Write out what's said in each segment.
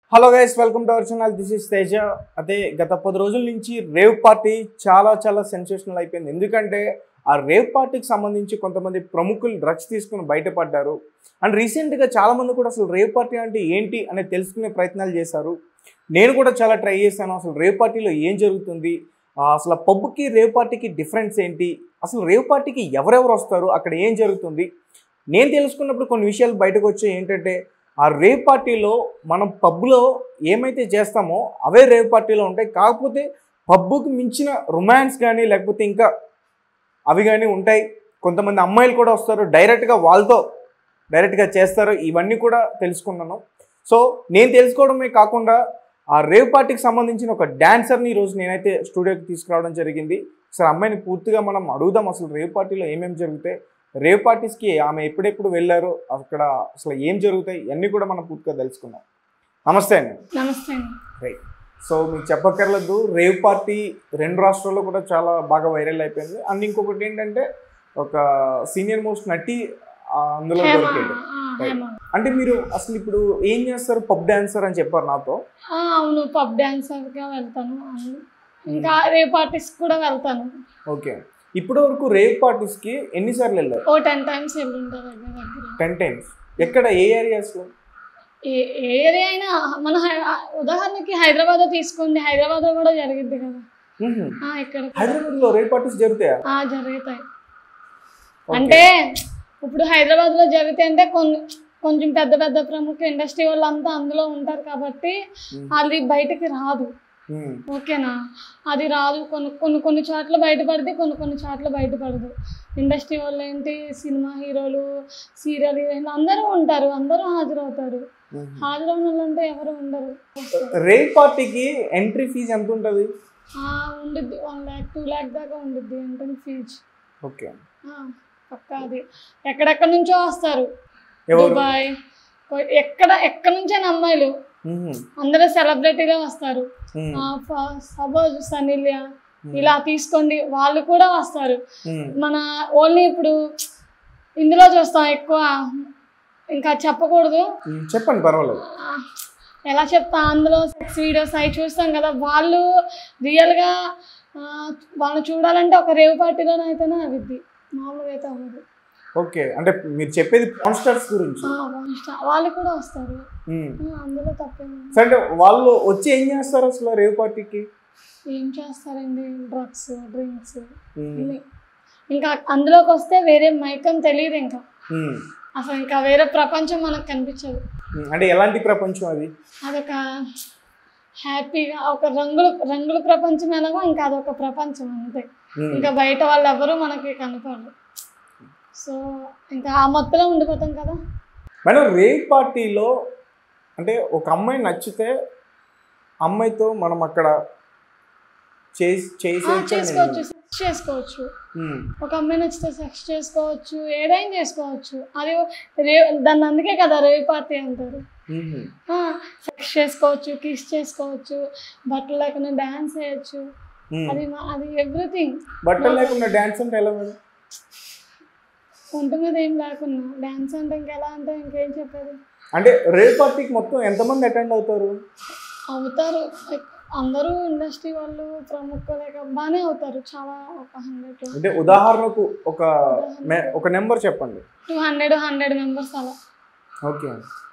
Hello guys welcome to our channel this is Teja అదే గత పది రోజుల నుంచి రేవ్ పార్టీ చాలా చాలా సెన్సేషనల్ అయిపోయింది ఎందుకంటే ఆ రేవ్ పార్టీకి సంబంధించి కొంతమంది ప్రముఖులు డ్రగ్స్ తీసుకుని బయటపడ్డారు అండ్ రీసెంట్గా చాలా మంది కూడా అసలు రేవ్ పార్టీ అంటే ఏంటి అనేది తెలుసుకునే ప్రయత్నాలు చేశారు నేను కూడా చాలా ట్రై చేశాను అసలు రేవ్ పార్టీలో ఏం జరుగుతుంది ఆ, అసలు పబ్కి రేవ్ పార్టీకి డిఫరెన్స్ ఏంటి అసలు రేవ్ పార్టీకి ఎవరెవరు వస్తారు అక్కడ ఏం జరుగుతుంది నేను తెలుసుకున్నప్పుడు కొన్ని విషయాలు బయటకు వచ్చాయి ఏంటంటే ఆ రేవ్ పార్టీలో మనం పబ్లో ఏమైతే చేస్తామో అవే రేవ్ పార్టీలో ఉంటాయి కాకపోతే పబ్బుకి మించిన రొమాన్స్ కానీ లేకపోతే ఇంకా అవి కానీ ఉంటాయి కొంతమంది అమ్మాయిలు కూడా వస్తారు డైరెక్ట్గా వాళ్ళతో డైరెక్ట్గా చేస్తారు ఇవన్నీ కూడా తెలుసుకున్నాను సో నేను తెలుసుకోవడమే కాకుండా ఆ రేవ్ పార్టీకి సంబంధించిన ఒక డాన్సర్ని ఈరోజు నేనైతే స్టూడియోకి తీసుకురావడం జరిగింది అసలు అమ్మాయిని పూర్తిగా మనం అడుగుదాం అసలు రేవ్ పార్టీలో ఏమేమి జరుగుతాయి రేవ్ పార్టీస్కి ఆమె ఎప్పుడెప్పుడు వెళ్ళారో అక్కడ అసలు ఏం జరుగుతాయి ఇవన్నీ కూడా మనం పూర్తిగా తెలుసుకుందాం నమస్తే అండి నమస్తే అండి రైట్ సో మీకు చెప్పక్కర్లేదు రేవ్ పార్టీ రెండు రాష్ట్రాల్లో కూడా చాలా బాగా వైరల్ అయిపోయింది అండ్ ఇంకొకటి ఏంటంటే ఒక సీనియర్ మోస్ట్ నటి ఆ, అందులో హేమ దొరికాడు ఆ, హేమ అంటే మీరు అసలు ఇప్పుడు ఏం చేస్తారు పబ్ డాన్సర్ అని చెప్పారు నాతో ఆ, అవును పబ్ డాన్సర్గా వెళ్తాను అవును. ఇంకా రే పార్టీస్ కూడా వెళ్తాను ఓకే ఇప్పటి వరకు రేవ్ పార్టీస్కి ఎన్నిసార్లు వెళ్ళారు ఓ టెన్ టైమ్స్ వెళ్ళుంటా దగ్గర దగ్గర టెన్ టైమ్స్ ఎక్కడ ఏ ఏరియాస్లో ఏ ఏ ఏరియా అయినా మన హై- ఉదాహరణకి హైదరాబాద్ తీసుకోండి హైదరాబాద్ లో కూడా జరిగిద్ది కదా ఆ, ఇక్కడ కూడా. హైదరాబాద్లో రేవ్ పార్టీస్ జరుగుతాయా ఆ, జరుగుతాయి Okay. అంటే ఇప్పుడు హైదరాబాద్ లో జరిగితే అంటే కొన్ని కొంచెం పెద్ద పెద్ద ప్రముఖ ఇండస్ట్రీ వాళ్ళంతా అందులో ఉంటారు కాబట్టి Hmm. అది బయటకి రాదు Hmm. ఓకేనా అది రాదు కొన్ని కొన్ని కొన్ని చోట్ల బయటపడితే కొన్ని కొన్ని చోట్ల బయటపడదు ఇండస్ట్రీ వాళ్ళు ఏంటి సినిమా హీరోలు సీరియల్ హీరోయిన్లు అందరూ ఉంటారు అందరూ హాజరవుతారు Hmm. హాజరవున వాళ్ళు అంటే ఎవరు ఉండరు రేవ్ పార్టీకి ఎంట్రీ ఫీజు ఎంత ఉంటుంది ఆ, ఉండిద్ది వన్ ల్యాక్ టూ ల్యాక్ దాకా ఉండిద్ది ఎంట్రన్స్ ఫీజ్ ఓకే పక్కా అది ఎక్కడెక్కడ నుంచో వస్తారు ఎవరు దుబాయ్ కొ- ఎక్కడ ఎక్కడ నుంచైనా అమ్మాయిలు మ్మ్. అందరూ సెలబ్రిటీగా వస్తారు మ్మ్. సపోజ్ సనిలియా ఇలా తీసుకోండి వాళ్ళు కూడా వస్తారు మ్మ్. మన ఓన్లీ ఇప్పుడు ఇందులో చూస్తాం ఎక్కువ ఇంకా చెప్పకూడదు మ్మ్. చెప్పండి పర్వాలేదు ఆ, ఎలా చెప్తా అందులో సెక్స్ వీడియోస్ అవి చూస్తాం కదా వాళ్ళు రియల్గా వాళ్ళు చూడాలంటే ఒక రేవు పార్టీలోనే అయితేనే అవిద్ది మామూలుగా అయితే అవ్వదు ఓకే అంటే మీరు చెప్పేది కాన్స్టర్స్ గురించి ఆ, వాళ్ళు ఇష్ట- వాళ్ళు కూడా వస్తారు మ్మ్. ఆ, అందులో తప్పేమో సరే అంటే వాళ్ళు వచ్చి ఏం చేస్తారు అసలు రేవ్ పార్టీకి ఏం చేస్తారండి డ్రగ్స్ డ్రింక్స్ మ్మ్. అన్ని ఇంకా అందులోకి వస్తే వేరే మైకం తెలియదు ఇంకా మ్మ్. అసలు ఇంకా వేరే ప్రపంచం మనకు కనిపించదు మ్మ్. అంటే ఎలాంటి ప్రపంచం అది అదొక హ్యాపీగా ఒక రంగుల రంగుల ప్రపంచం ఎలాగో ఇంకా అదొక ప్రపంచం అంతే మ్మ్. ఇంకా బయట వాళ్ళు ఎవరు మనకి కనపడరు సో ఇంకా ఆ మొత్తంలో ఉండిపోతాం కదా మేడం రేవ్ పార్టీలో అంటే ఒక అమ్మాయి నచ్చితే అమ్మాయితో మనం అక్కడ చేసి ఆ, చేసేయచ్చా చేసుకోవచ్చు నేను- సెక్స్ చేసుకోవచ్చు మ్మ్. ఒక అమ్మాయి నచ్చితే సెక్స్ చేసుకోవచ్చు ఏదైనా చేసుకోవచ్చు అది రే దాన్ని అందుకే కదా రేవ్ పార్టీ అంటారు మ్మ్. సెక్స్ చేసుకోవచ్చు కిస్ చేసుకోవచ్చు బట్టలు లేకుండా డ్యాన్స్ చేయొచ్చు మ్మ్. అది మా- అది ఎవ్రీథింగ్ బట్టలు లేకుండా డ్యాన్స్ అంటే ఎలా మేడం ఒంట మీద ఏం లేకున్నా డ్యాన్స్ అంటే ఇంకెలా అంటే ఇంకేం చెప్పేది అంటే రేవ్ పార్టీకి మొత్తం ఎంతమంది అటెండ్ అవుతారు అవుతారు ఎక్- అందరూ ఇండస్ట్రీ వాళ్ళు ప్రముఖులు లేక బాగానే అవుతారు చాలా ఒక హండ్రెడ్ అంటే ఉదాహరణకు ఒక మె- ఒక నెంబర్ చెప్పండి టూ హండ్రెడ్ హండ్రెడ్ మెంబర్స్ అలా ఓకే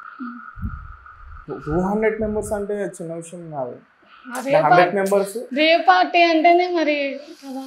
టూ హండ్రెడ్ మెంబర్స్ అంటే చిన్న విషయం కాదు అదే హండ్రెడ్ మెంబర్స్ రేవ్ పార్టీ అంటేనే మరి కదా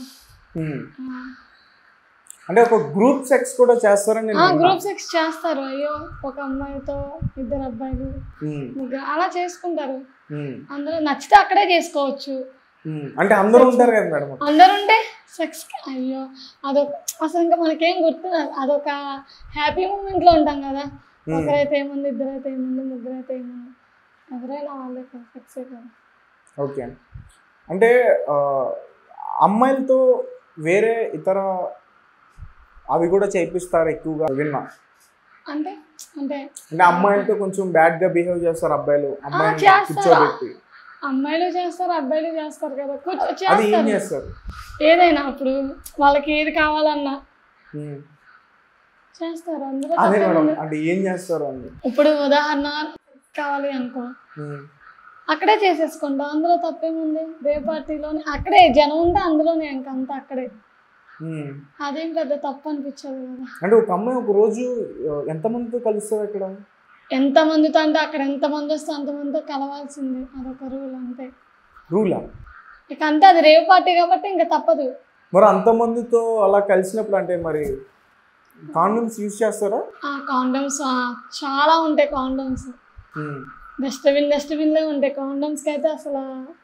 అంటే ఒక గ్రూప్ సెక్స్ కూడా చేస్తారని నేను విన్నా. గ్రూప్ సెక్స్ చేస్తారు అయ్యో ఒక అమ్మాయితో ఇద్దరు అబ్బాయిలు ఉమ్, ముగ్గురు అలా చేసుకుంటారు ఉమ్, అందరూ నచ్చితే అక్కడే చేసుకోవచ్చు ఉమ్. అంటే అందరూ ఉంటారు కదా మేడం అందరూ ఉంటే సెక్స్ అయ్యో అదొక అసలు ఇంకా మనకేం గుర్తు అదొక హ్యాపీ మూమెంట్లో ఉంటాం కదా Hmm. ఒకరైతే ఏముంది ఇద్దరైతే ఏముంది ముగ్గురైతే ఏముంది ఎవరైనా వాళ్ళే కదా సెక్సే కదా ఓకే అంటే ఆ, అమ్మాయిలతో వేరే ఇతర అవి కూడా చేపిస్తారు ఎక్కువగా విన్నా అంటే అంటే అంటే అమ్మాయిలతో కొంచెం బ్యాడ్ గా బిహేవ్ చేస్తారు అబ్బాయిలు అమ్మాయిని చేస్తారు. కూర్చోబెట్టి అమ్మాయిలు చేస్తారు అబ్బాయిలు చేస్తారు కదా కూర్చో అది ఏం చేస్తారు చేస్తారు ఏదైనా అప్పుడు వాళ్ళకి ఏది కావాలన్నా ఉమ్. చేస్తారు అందరూ అదే తప్పేం మేడం లేదు. అంటే ఏం చేస్తారు అని ఇప్పుడు ఉదాహరణ కావాలి అనుకో ఉమ్, అక్కడే చేసేసుకుంటాం అందులో తప్పేముంది రేవ్ పార్టీలోనే అక్కడే జనం ఉంటే అందులోనే ఇంకంతా అక్కడే ఉమ్. అదేం పెద్ద తప్పు అనిపించదు కదా అంటే ఒక అమ్మాయి ఒక రోజు ఆ, ఎంతమందితో కలుస్తుంది అక్కడ ఎంత మందితో అంటే అక్కడ ఎంత మంది వస్తే అంతమందితో కలవాల్సిందే అదొక రూల్ అంతే రూలా ఇక అంతే అది రేవ్ పార్టీ కాబట్టి ఇంకా తప్పదు మరి అంతమందితో అలా కలిసినప్పుడు అంటే మరి కాండమ్స్ యూజ్ చేస్తారా ఆ కాండమ్స్ చాలా ఉంటాయి కాండమ్స్ ఉమ్, డస్ట్బిన్ డస్ట్బిన్లే ఉంటాయి కాండమ్స్కి అయితే అసలు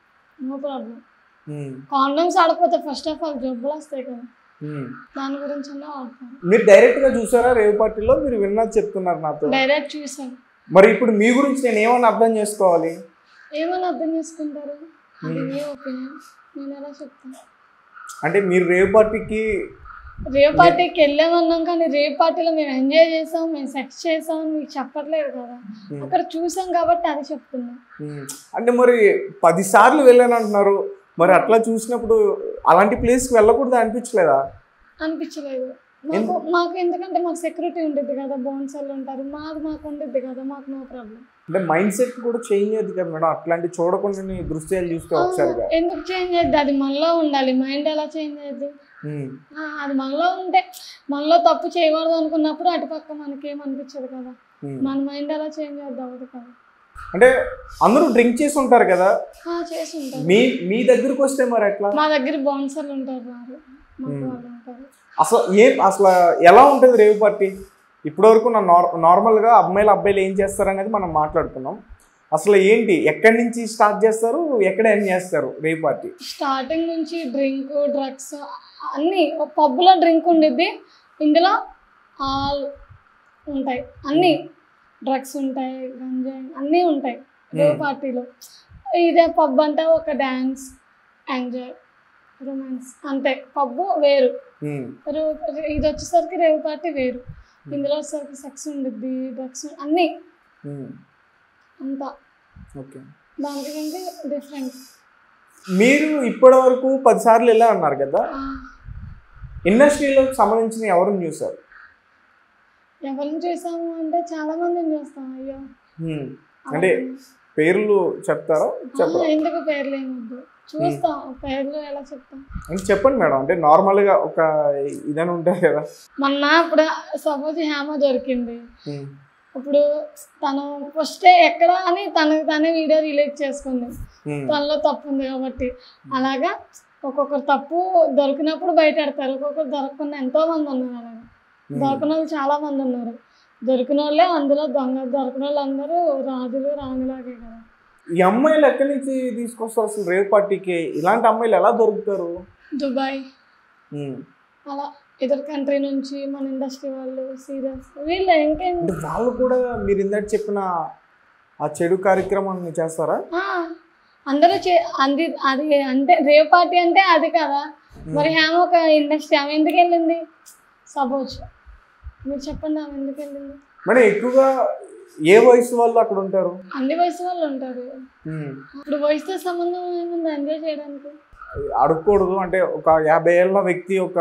నో ప్రాబ్లం ఉమ్, కాండమ్స్ ఆడకపోతే ఫస్ట్ ఆఫ్ ఆల్ జబ్బులు వస్తాయి కదా ఉమ్. దాని గురించి అన్నా వాడతారు మీరు డైరెక్ట్ గా చూసారా రేవ్ పార్టీలో మీరు విన్నది చెప్తున్నారు నాతో డైరెక్ట్ చూసాను మరి ఇప్పుడు మీ గురించి నేను ఏమని అర్థం చేసుకోవాలి ఏమని అర్థం చేసుకుంటారు అది ఏ ఒపీనియన్ నేను ఎలా చెప్తాను అంటే మీరు రేవ్ పార్టీకి రేవ్ పార్టీకి వెళ్ళామన్నాం కానీ రేవ్ పార్టీలో మేము ఎంజాయ్ చేసాం మేము సెక్స్ చేసాం అని మీకు చెప్పట్లేదు కదా ఉమ్, అక్కడ చూసాం కాబట్టి అది చెప్తున్నాం ఉమ్. అంటే మరి పది సార్లు వెళ్ళాను అంటున్నారు మరి అట్లా చూసినప్పుడు అలాంటి ప్లేస్కి వెళ్ళకూడదు అనిపించలేదా అనిపించలేదు మాకు మాకు ఎందుకంటే మాకు సెక్యూరిటీ ఉంటుంది కదా బౌన్సర్లు ఉంటారు మాది మాకు ఉంటుంది కదా మాకు నో ప్రాబ్లం అంటే మైండ్ సెట్ కూడా చేంజ్ అయ్యింది కదా మేడం అట్లాంటి చూడకుండా దృశ్యాలు చూస్తే ఒకసారిగా ఎందుకు చేంజ్ అయ్యింది అది మనలో ఉండాలి మైండ్ ఎలా చేంజ్ అయ్యింది ఉమ్, ఆ, అది మనలో ఉంటే మనలో తప్పు చేయకూడదు అనుకున్నప్పుడు అటుపక్క మనకేం అనిపించదు కదా ఉమ్. మన మైండ్ ఎలా చేంజ్ అవుద్ది అవ్వదు కదా అంటే అందరూ డ్రింక్ చేసి ఉంటారు కదా ఆ, చేసి ఉంటారు మీ మీ దగ్గరకు వస్తే మరి ఎట్లా మా దగ్గర బౌన్సర్లు ఉంటారు వారు మాకు Hmm. వాళ్ళు ఉంటారు అసలు ఏం అసలు ఎలా ఉంటుంది రేవ్ పార్టీ ఇప్పటివరకు నా నార్ నార్మల్గా అమ్మాయిలు అబ్బాయిలు ఏం చేస్తారు అనేది మనం మాట్లాడుకున్నాం అసలు ఏంటి ఎక్కడి నుంచి స్టార్ట్ చేస్తారు ఎక్కడ ఏం చేస్తారు రేవ్ పార్టీ స్టార్టింగ్ నుంచి డ్రింక్ డ్రగ్స్ అన్నీ పబ్లో డ్రింక్ ఉండిద్ది ఇందులో ఆల్ ఉంటాయి అన్నీ డ్రగ్స్ ఉంటాయి గంజాయి అన్నీ ఉంటాయి రేవ్ Hmm. పార్టీలో ఇదే పబ్ అంటే ఒక డ్యాన్స్ ఎంజాయ్ రొమాన్స్ అంతే పబ్ వేరు ఉమ్, రు- ఇది వచ్చేసరికి రేవ్ పార్టీ వేరు ఇందులో వచ్చేసరికి సెక్స్ ఉండిద్ది డ్రగ్స్ అన్నీ ఉమ్, అంతా ఓకే దానికి దీనికి డిఫరెంట్ మీరు ఇప్పటి వరకు పది సార్లు వెళ్ళా అన్నారు కదా ఇండస్ట్రీలోకి సంబంధించిన ఎవరిని చూసారు ఎవరిని చూసాము అంటే చాలా మందిని చూస్తాం అయ్యో ఉమ్, అంటే పేర్లు చెప్తారా చెప్పరా ఆ, ఎందుకు పేర్లు ఏమొద్దు చూస్తాం పేర్లు ఎలా చెప్తాం అంటే చెప్పండి మేడం అంటే నార్మల్గా ఒక ఇదని ఉంటుంది కదా మొన్న ఇప్పుడు సపోజ్ హేమ దొరికింది ఉమ్, ఇప్పుడు తను ఫస్ట్ ఎక్కడ అని తనకు తనే వీడియో రిలీజ్ చేసుకుంది ఉమ్, తనలో తప్పు ఉంది కాబట్టి అలాగా ఒక్కొక్కరు తప్పు దొరికినప్పుడు బయట పెడతారు ఒక్కొక్కరు దొరకకుండా ఎంతో మంది ఉన్నారు అలాగా దొరకని వాళ్ళు చాలా మంది ఉన్నారు దొరికిన వాళ్ళే అందులో దొంగ దొరికిన వాళ్ళు అందరూ రాజులు రాణిలాగే కదా ఈ అమ్మాయిలు ఎక్కడి నుంచి తీసుకొస్తారు అసలు రేవ్ పార్టీకి ఇలాంటి అమ్మాయిలు ఎలా దొరుకుతారు దుబాయ్ ఉమ్. అలా ఇతర కంట్రీ నుంచి మన ఇండస్ట్రీ వాళ్ళు సీరియల్స్ వీళ్ళు ఇంకేం అంటే వాళ్ళు కూడా మీరు ఇందాక చెప్పిన ఆ చెడు కార్యక్రమాన్ని చేస్తారా ఆ, అందరూ చే అంది అది అంటే రేవ్ పార్టీ అంటే అది కదా మరి ఆమె ఒక ఇండస్ట్రీ ఆమె ఎందుకు వెళ్ళింది సపోజ్ మీరు చెప్పండి ఆమె ఎందుకు వెళ్ళింది మేడం ఎక్కువగా ఏ వయసు వాళ్ళు అక్కడ ఉంటారు అన్ని వయసు వాళ్ళు ఉంటారు ఉమ్. ఇప్పుడు వయసుతో సంబంధం ఏముంది ఎంజాయ్ చేయడానికి అడగకూడదు అంటే ఒక యాభై ఏళ్ళ వ్యక్తి ఒక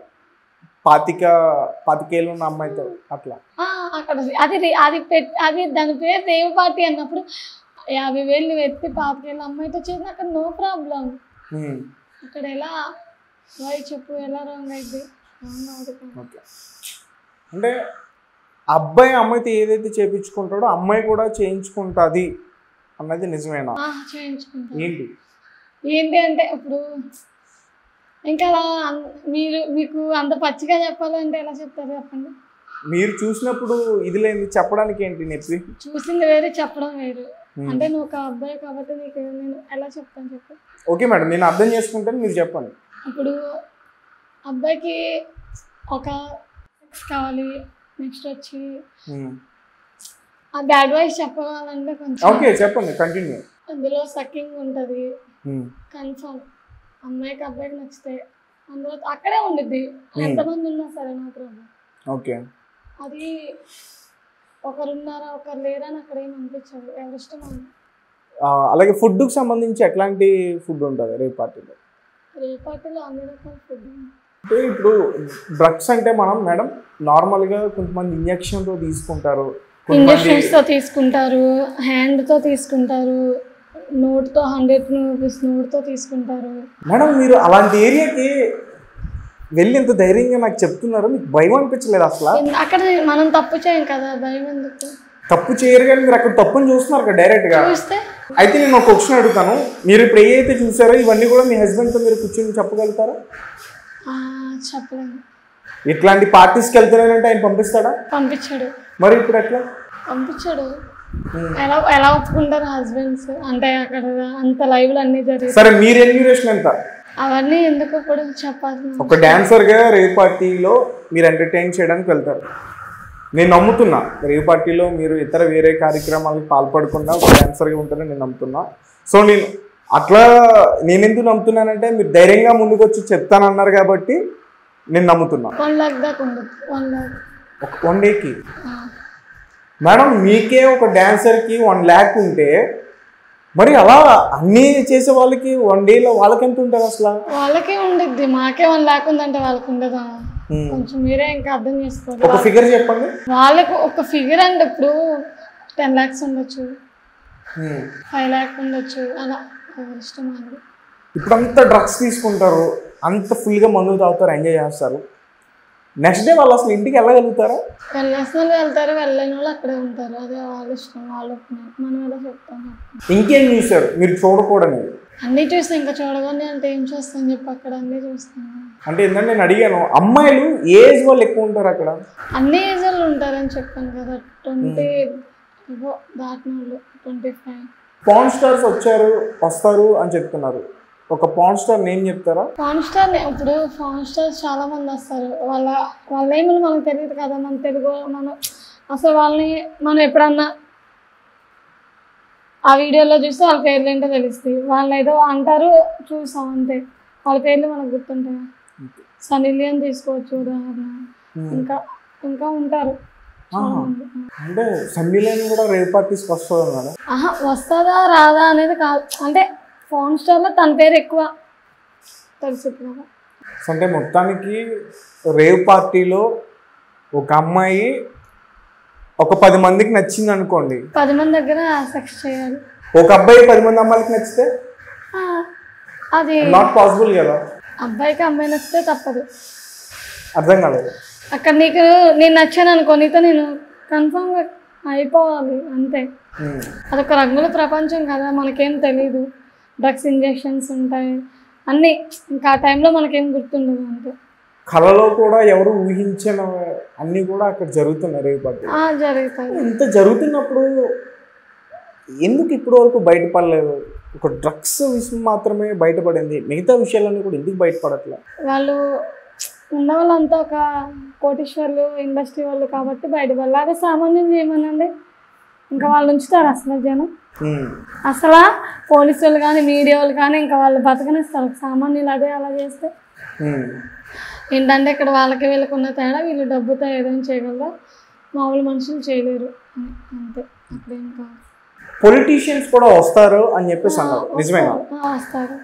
పాతిక పాతికేళ్ళు ఉన్న అమ్మాయితో అట్లా ఆ, అక్కడ అది రే- అది పెట్ అది దాని పేరు రేవ్ పార్టీ అన్నప్పుడు యాభై వేలు ఎత్తి పాతికేళ్ళ అమ్మాయితో చేసిన అక్కడ నో ప్రాబ్లం ఉమ్. అక్కడ ఎలా వై చెప్పు ఎలా రాంగ్ అయితే రాంగ్ అవుతుంది ఓకే అంటే అబ్బాయి అమ్మాయితో ఏదైతే చేపించుకుంటాడో అమ్మాయి కూడా చేయించుకుంటుంది అన్నది నిజమేనా చేయించుకుంటాం ఏంటి ఏంటి అంటే ఇప్పుడు ఇంకా అలా అన్- మీరు మీకు అంత పచ్చిగా చెప్పాలంటే ఎలా చెప్తారు చెప్పండి మీరు చూసినప్పుడు ఇది లేని చెప్పడానికి ఏంటి నొప్పి చూసింది వేరే చెప్పడం వేరు ఉమ్. అంటే నువ్వు ఒక అబ్బాయి కాబట్టి నీకు నేను ఎలా చెప్తాను చెప్పు ఓకే మేడం నేను అర్థం చేసుకుంటాను మీరు చెప్పండి ఇప్పుడు అబ్బాయికి ఒక సెక్స్ కావాలి నెక్స్ట్ వచ్చి ఉమ్. ఆ బ్యాడ్ వాయిస్ చెప్పాలంటే కొంచెం ఓకే చెప్పండి కంటిన్యూ అందులో సక్కింగ్ ఉంటుంది కన్ఫర్మ్ అమ్మాయికి అబ్బాయికి నచ్చితే అందులో అక్కడే ఉండిద్ది ఎంతమంది ఉన్నా సరే నో ప్రాబ్లం ఓకే అది ఒకరున్నారా ఒకరు లేరా అని అక్కడ ఏం అనిపించదు ఎవరిష్టం వాళ్ళు. ఆ, అలాగే ఫుడ్కి సంబంధించి ఎట్లాంటి ఫుడ్ ఉంటుంది రేపు పార్టీలో రేపు పార్టీలో అన్ని రకాల ఫుడ్ అంటే ఇప్పుడు డ్రగ్స్ అంటే మనం మేడం నార్మల్గా కొంతమంది ఇంజక్షన్తో తీసుకుంటారు కొంతమంది ఇంజక్షన్స్ తో తీసుకుంటారు హ్యాండ్ తో తీసుకుంటారు నోట్ తో హండ్రెడ్ రూపీస్ నోట్ తో తీసుకుంటారు మేడం మీరు అలాంటి ఏరియాకి వెళ్ళి ఇంత ధైర్యంగా నాకు చెప్తున్నారు మీకు భయం అనిపించలేదు అసలు ఇన్- అక్కడ మనం తప్పు చేయం కదా భయం ఎందుకు తప్పు చేయరు కానీ మీరు అక్కడ తప్పుని చూస్తున్నారు కదా డైరెక్ట్ గా చూస్తే అయితే నేను ఒక క్వశ్చన్ అడుగుతాను మీరు ఇప్పుడు ఏ అయితే చూసారో ఇవన్నీ కూడా మీ husband తో మీరు కూర్చొని చెప్పగలుగుతారా ఆ, చెప్పలేము ఇట్లాంటి పార్టీస్కి వెళ్తున్నానంటే ఆయన పంపిస్తాడా పంపించాడు మరి ఇప్పుడు ఎట్లా పంపించాడు ఎలా ఎలా ఒప్పుకుంటారు హస్బెండ్స్ అంటే అక్కడ అంత లైవ్లు అన్నీ జరిగి సరే మీ రెన్యూరేషన్ ఎంత అవన్నీ ఎందుకు ఇప్పుడు చెప్పాల్సిన ఒక డాన్సర్గా రేవ్ పార్టీలో మీరు ఎంటర్టైన్ చేయడానికి వెళ్తారు నేను నమ్ముతున్నా రేవ్ పార్టీలో మీరు ఇతర వేరే కార్యక్రమాలకు పాల్పడకుండా ఒక డాన్సర్గా ఉంటారని నేను నమ్ముతున్నా సో నేను అట్లా నేను ఎందుకు నమ్ముతున్నానంటే మీరు ధైర్యంగా ముందుకు వచ్చి చెప్తానన్నారు కాబట్టి నేను నమ్ముతున్నా వన్ లాక్ దాకా ఉండదు వన్ లాక్ ఒక వన్ డేకి మేడం మీకే ఒక డాన్సర్కి వన్ ల్యాక్ ఉంటే మరి అలా అన్నీ చేసే వాళ్ళకి వన్ డేలో వాళ్ళకి ఎంత ఉంటుంది అసలు వాళ్ళకే ఉండిద్ది మాకే వన్ లాక్ ఉందంటే వాళ్ళకి ఉండదా Hmm. కొంచెం మీరే ఇంకా అర్థం చేసుకోవాలి ఒక ఫిగర్ చెప్పండి వాళ్ళకు ఒక ఫిగర్ అంటే ఇప్పుడు టెన్ ల్యాక్స్ ఉండొచ్చు Hmm. ఫైవ్ ల్యాక్ ఉండొచ్చు అలా ఎవరి ఇష్టం అది ఇప్పుడు అంత డ్రగ్స్ తీసుకుంటారు అంత ఫుల్గా మందు తాగుతారు ఎంజాయ్ చేస్తారు నెక్స్ట్ డే వాళ్ళు అసలు ఇంటికి వెళ్ళగలుగుతారా వెళ్ళేసిన వాళ్ళు వెళ్తారు వెళ్ళలేని వాళ్ళు అక్కడే ఉంటారు అదే వాళ్ళ ఇష్టం వాళ్ళ ఒపీనియన్ మనం ఎలా చెప్తాం ఇంకేం చూశారు మీరు చూడకూడనివి అన్నీ చూస్తే ఇంకా చూడగానే అంటే ఏం చేస్తాం చెప్పి అక్కడ అన్నీ చూస్తాం అంటే ఏంటంటే నేను అడిగాను అమ్మాయిలు ఏజ్ వాళ్ళు ఎక్కువ ఉంటారు అక్కడ అన్ని ఏజ్ వాళ్ళు ఉంటారని చెప్పాను కదా ట్వంటీ దాటిన వాళ్ళు ట్వంటీ ఫైవ్ పాన్ స్టార్స్ వచ్చారు వస్తారు అని చెప్తున్నారు ఒక పాన్ స్టార్ నేమ్ చెప్తారా ఫాన్ స్టార్ ఇప్పుడు ఫాన్ స్టార్స్ చాలా మంది వస్తారు వాళ్ళ వాళ్ళ ఏమో మనకు తెలియదు కదా మన తెలుగు మనం అసలు వాళ్ళని మనం ఎప్పుడన్నా ఆ వీడియోలో చూస్తే వాళ్ళ పేర్లు ఏంటో తెలుస్తాయి వాళ్ళు ఏదో అంటారు చూసాం అంతే వాళ్ళ పేర్లు మనకు గుర్తుంటాయి సన్నీ లియోన్ తీసుకోవచ్చు ఉదాహరణ ఇంకా ఇంకా ఉంటారు చాలా ఆహా. మంది. అంటే సమ్మీలేని కూడా రేవ్ పార్టీస్కి వస్తుంది మేడం ఆహా వస్తుందా రాదా అనేది కాదు అంటే ఫోన్ స్టార్లో తన పేరు ఎక్కువ తెలుసు కదా అంటే మొత్తానికి రేవ్ పార్టీలో ఒక అమ్మాయి ఒక పది మందికి నచ్చింది అనుకోండి పది మంది దగ్గర సెక్స్ చేయాలి ఒక అబ్బాయి పది మంది అమ్మాయిలకి నచ్చితే ఆ, అది నాట్ పాసిబుల్ కదా అబ్బాయికి అమ్మాయి నచ్చితే తప్పదు అర్థం కాలేదు అక్కడ నీకు నేను నచ్చాను అనుకో నీతో నేను కన్ఫామ్గా అయిపోవాలి అంతే ఉమ్. అదొక రంగుల ప్రపంచం కదా మనకేం తెలియదు డ్రగ్స్ ఇంజెక్షన్స్ ఉంటాయి అన్నీ ఇంకా ఆ టైంలో మనకేం గుర్తుండదు అంతే కళలో కూడా ఎవరు ఊహించిన అన్నీ కూడా అక్కడ జరుగుతున్నాయి రేవ్ పార్టీ ఆ, జరుగుతాయి ఇంత జరుగుతున్నప్పుడు ఎందుకు ఇప్పటి వరకు బయటపడలేదు ఒక డ్రగ్స్ విషయం మాత్రమే బయటపడింది మిగతా విషయాలన్నీ కూడా ఎందుకు బయటపడట్లే వాళ్ళు ఉన్న వాళ్ళంతా ఒక కోటీశ్వర్లు ఇండస్ట్రీ వాళ్ళు కాబట్టి బయట వాళ్ళు అదే సామాన్యం చేయమనండి ఇంకా వాళ్ళు ఉంచుతారు అసలు జనం ఉమ్. అసలు పోలీసు వాళ్ళు కానీ మీడియా వాళ్ళు కానీ ఇంకా వాళ్ళు బతకనిస్తారు సామాన్యులు అదే అలా చేస్తే ఉమ్. ఏంటంటే ఇక్కడ వాళ్ళకి వీళ్ళకి ఉన్న తేడా వీళ్ళు డబ్బుతో ఏదైనా చేయగలరా మామూలు మనుషులు చేయలేరు అని. అంతే అక్కడేం కాదు పొలిటీషియన్స్ కూడా వస్తారు అని చెప్పేసి అన్నారు నిజమేనా ఆ, వస్తారు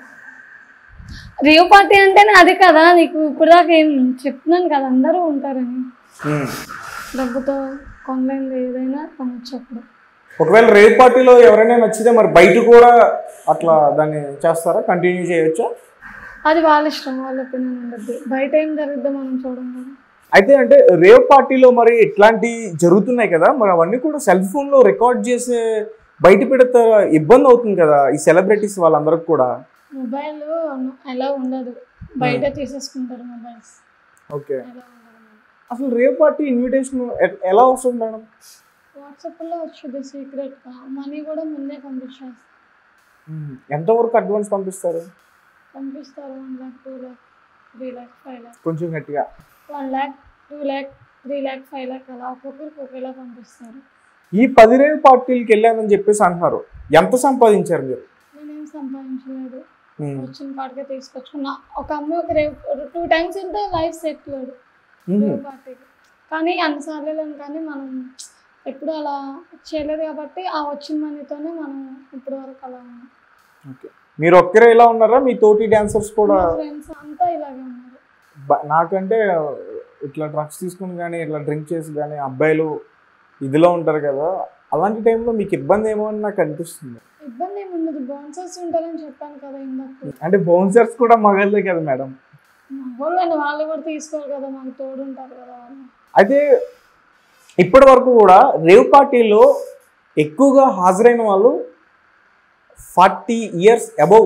రియో పార్టీ అంటేనే అది కదా నీకు ఇప్పుడు దాకా ఏం చెప్తున్నాను కదా అందరూ ఉంటారని ఉమ్. డబ్బుతో కొనలేనిది ఏదైనా కొనొచ్చు అప్పుడు ఒకవేళ రేవ్ పార్టీలో ఎవరైనా నచ్చితే మరి బయట కూడా అట్లా దాన్ని చేస్తారా కంటిన్యూ చేయొచ్చా అది వాళ్ళ ఇష్టం వాళ్ళ ఒపీనియన్ ఉండద్దు బయట ఏం జరుగుద్దో మనం చూడం కదా అయితే అంటే రేవ్ పార్టీలో మరి ఇట్లాంటి జరుగుతున్నాయి కదా మరి అవన్నీ కూడా సెల్ ఫోన్లో రికార్డ్ చేసే బయట పెడితే ఇబ్బంది అవుతుంది కదా ఈ సెలబ్రిటీస్ వాళ్ళందరికి కూడా మొబైల్ ఎలా ఉండదు బయట తీసేసుకుంటారు మొబైల్స్ ఓకే ఎలా ఉండదు అసలు రేవ్ పార్టీ ఇన్విటేషన్ ఎలా వస్తుంది మేడం వాట్సాప్లో వచ్చింది సీక్రెట్గా మనీ కూడా ముందే పంపించేస్తారు ఎంతవరకు అడ్వాన్స్ పంపిస్తారు పంపిస్తారు one lakh two lakh three lakh five lakh కొంచెం గట్టిగా one lakh two lakh three lakh five lakh అలా ఒక్కొక్కరికి ఒకేలా పంపిస్తారు ఈ పది రేవ్ పార్టీలకి వెళ్ళానని చెప్పేసి అంటున్నారు ఎంత సంపాదించారు మీరు నేనేం సంపాదించలేదు ఉమ్. వచ్చిన కాడికే తీసుకొచ్చుకున్నా ఒక అమ్మాయి ఒక రేపు టూ టైమ్స్ వెళ్తే లైఫ్ సెట్ లేదు ఉమ్. రేవ్ పార్టీకి కానీ అన్నిసార్లు వెళ్ళాను కానీ మనం ఎప్పుడు అలా చేయలేదు కాబట్టి ఆ వచ్చిన మనీతోనే మనం ఇప్పటి వరకు అలా ఉన్నాం ఓకే మీరు ఒక్కరే ఇలా ఉన్నారా మీ తోటి డాన్సర్స్ కూడా మా ఫ్రెండ్స్ అంతా ఇలాగే ఉన్నారు బ- నాకంటే ఇట్లా డ్రగ్స్ తీసుకుని కానీ ఇట్లా డ్రింక్ చేసి కానీ అబ్బాయిలు ఇదిలో ఉంటారు కదా అలాంటి టైంలో మీకు ఇబ్బంది ఏమో అని నాకు అనిపిస్తుంది ఇబ్బంది ఏమి ఉండదు బౌన్సర్స్ ఉంటారని చెప్పాను కదా ఇందాక అంటే బౌన్సర్స్ కూడా మగళ్ళే కదా మేడం మగోళ్ళని వాళ్ళు కూడా తీసుకోరు కదా మాకు తోడు ఉంటారు కదా వాళ్ళు అయితే ఇప్పటి వరకు కూడా రేవ్ పార్టీలో ఎక్కువగా హాజరైన వాళ్ళు ఫార్టీ ఇయర్స్ అబౌవ్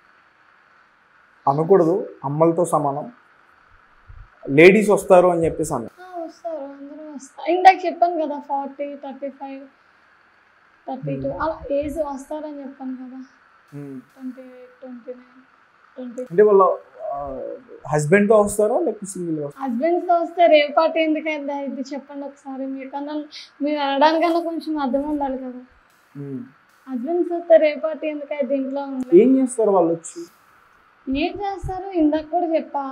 అనకూడదు అమ్మలతో సమానం లేడీస్ వస్తారు అని చెప్పేసి అన్న ఆ, వస్తారు అందరూ వస్తారు ఇందాక చెప్పాను కదా forty thirty five thirty two అలా ఏజ్ వస్తారని చెప్పాను కదా twenty eight twenty nine twenty అంటే వాళ్ళ హస్బెండ్తో వస్తారా లేకపోతే సింగిల్గా హస్బెండ్స్ వస్తే రేపు పార్టీ ఎందుకైందా ఇది చెప్పండి ఒకసారి మీకన్నా మీరు అనడానికన్నా కొంచెం అర్థం ఉండాలి కదా హస్బెండ్స్ వస్తే రేపు పార్టీ ఎందుకైతే ఇంట్లో ఉంది ఏం చేస్తారు వాళ్ళు వచ్చి ఏం చేస్తారు ఇందాక కూడా చెప్పా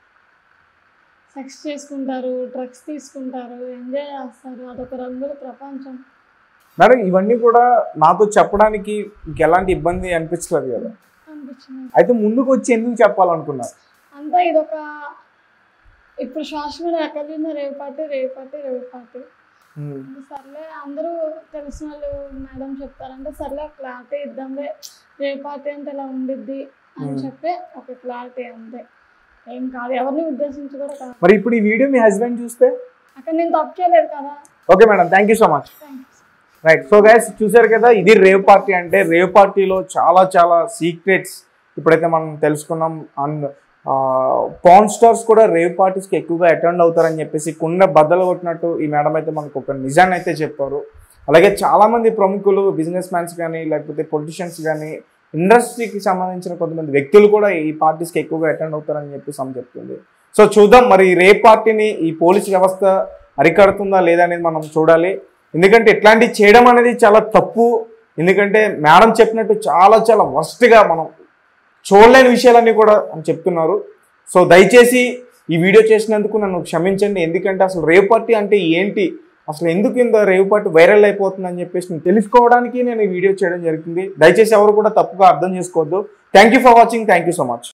సెక్స్ చేసుకుంటారు డ్రగ్స్ తీసుకుంటారు ఎంజాయ్ చేస్తారు అదొక రంగుల ప్రపంచం మేడం ఇవన్నీ కూడా నాతో చెప్పడానికి మీకు ఎలాంటి ఇబ్బంది అనిపించలేదు కదా అనిపించింది అయితే ముందుకు వచ్చి ఎందుకు చెప్పాలనుకున్నారు అంతా ఇదొక ఇప్పుడు సోషల్ మీడియా ఎక్కడ చూసినా rave party rave party rave party ఇంకా సర్లే అందరూ తెలిసిన వాళ్ళు మేడం చెప్తారంటే సర్లే క్లారిటీ ఇద్దాంలే రేవు పార్టీ అంటే ఇలా ఉండిద్ది అని Hmm. చెప్పి ఒక క్లారిటీ అంతే ఏం కాదు ఎవరిని ఉద్దేశించి కూడా కాదు మరి ఇప్పుడు ఈ వీడియో మీ హస్బెండ్ చూస్తే అక్కడ నేను తప్పు చేయలేదు కదా okay madam thank you so much thanks right so guys చూసారు కదా ఇది రేవ్ పార్టీ అంటే రేవ్ పార్టీలో చాలా చాలా సీక్రెట్స్ ఇప్పుడైతే మనం తెలుసుకున్నాం అండ్ పాన్ స్టార్స్ కూడా రేవ్ పార్టీస్కి ఎక్కువగా అటెండ్ అవుతారని చెప్పేసి కుండ బద్దలు కొట్టినట్టు ఈ మేడం అయితే మనకు ఒక నిజాన్ని అయితే చెప్పారు అలాగే చాలామంది ప్రముఖులు బిజినెస్ మ్యాన్స్ కానీ లేకపోతే పొలిటీషియన్స్ కానీ ఇండస్ట్రీకి సంబంధించిన కొంతమంది వ్యక్తులు కూడా ఈ పార్టీస్కి ఎక్కువగా అటెండ్ అవుతారని చెప్పేసి ఆమె చెప్తుంది సో చూద్దాం మరి ఈ రేప్ పార్టీని ఈ పోలీస్ వ్యవస్థ అరికడుతుందా లేదా అనేది మనం చూడాలి ఎందుకంటే ఇట్లాంటివి చేయడం అనేది చాలా తప్పు ఎందుకంటే మేడం చెప్పినట్టు చాలా చాలా వర్స్ట్గా మనం చూడలేని విషయాలన్నీ కూడా అని చెప్తున్నారు సో దయచేసి ఈ వీడియో చేసినందుకు నన్ను క్షమించండి ఎందుకంటే అసలు రేవ్ పార్టీ అంటే ఏంటి అసలు ఎందుకు ఇంత రేవ్ పార్టీ వైరల్ అయిపోతుందని చెప్పేసి నేను తెలుసుకోవడానికి నేను ఈ వీడియో చేయడం జరిగింది దయచేసి ఎవరు కూడా తప్పుగా అర్థం చేసుకోవద్దు thank you for watching thank you so much